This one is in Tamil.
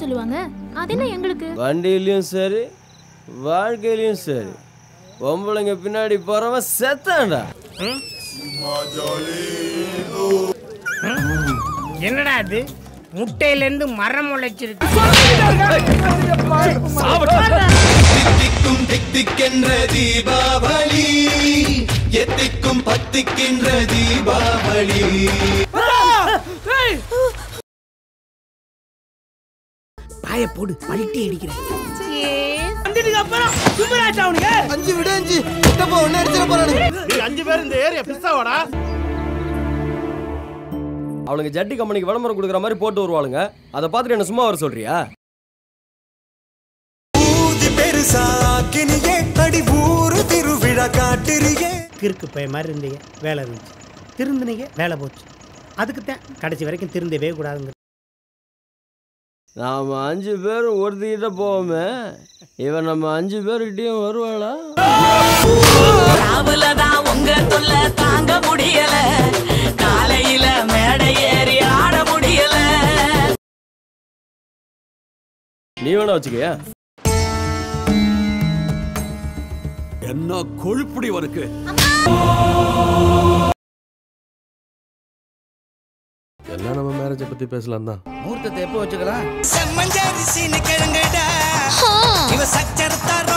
சொல்லுவாங்க அது என்ன எங்களுக்கு வண்டியிலயும் சரி வாழ்க்கையிலயும் சரி பொம்பளைங்க பின்னாடி போறவன் செத்தான்டா என்னடா அது முட்டையில இருந்து மரம் முளைச்சிருக்கு தித்திக்கும் தித்திக்கின்ற தீபாவளி எத்திக்கும் பத்திக்கின்ற தீபாவளி பாய போடு பல்ட்டி அடிக்கிறேன் அஞ்சு விட அஞ்சு கிட்டப்போ ஒன்னு அடிச்சிட போறானு அஞ்சு பேர் இந்த ஏரியா பிஸ்ஸாவாடா அவளுங்க ஜட்டி கம்பெனிக்கு விளம்பரம் கொடுக்குற மாதிரி போட்டு வருவாளுங்க அதை பார்த்துட்டு என்ன சும்மா வர சொல்றியா ஊதி பெருசாக்கினியே அடி ஊரு திருவிழா காட்டுறியே கிறுக்கு பைய மாதிரி இருந்தீங்க வேலை இருந்துச்சு திருந்தினீங்க வேலை போச்சு அதுக்கு தான் கடைசி வரைக்கும் திருந்தவே கூடாதுங்க நாம அஞ்சு பேரும் ஒருத்திக்கிட்ட போவோமே இவன் நம்ம அஞ்சு பேருக்கிட்டையும் வருவாளா ராவுலதான் உங்க தொல்ல தாங்க முடியல காலையில மேடை ஏறி ஆட முடியல நீ வேணா வச்சுக்கயா என்ன கொழுப்புடி உனக்கு எல்லாம் நம்ம மேரேஜை பத்தி பேசலாம் தான் முகூர்த்தத்தை எப்போ வச்சுக்கலாம் செம்மஞ்சரிசின்னு கிழங்குடா இவ சச்சரத்தார்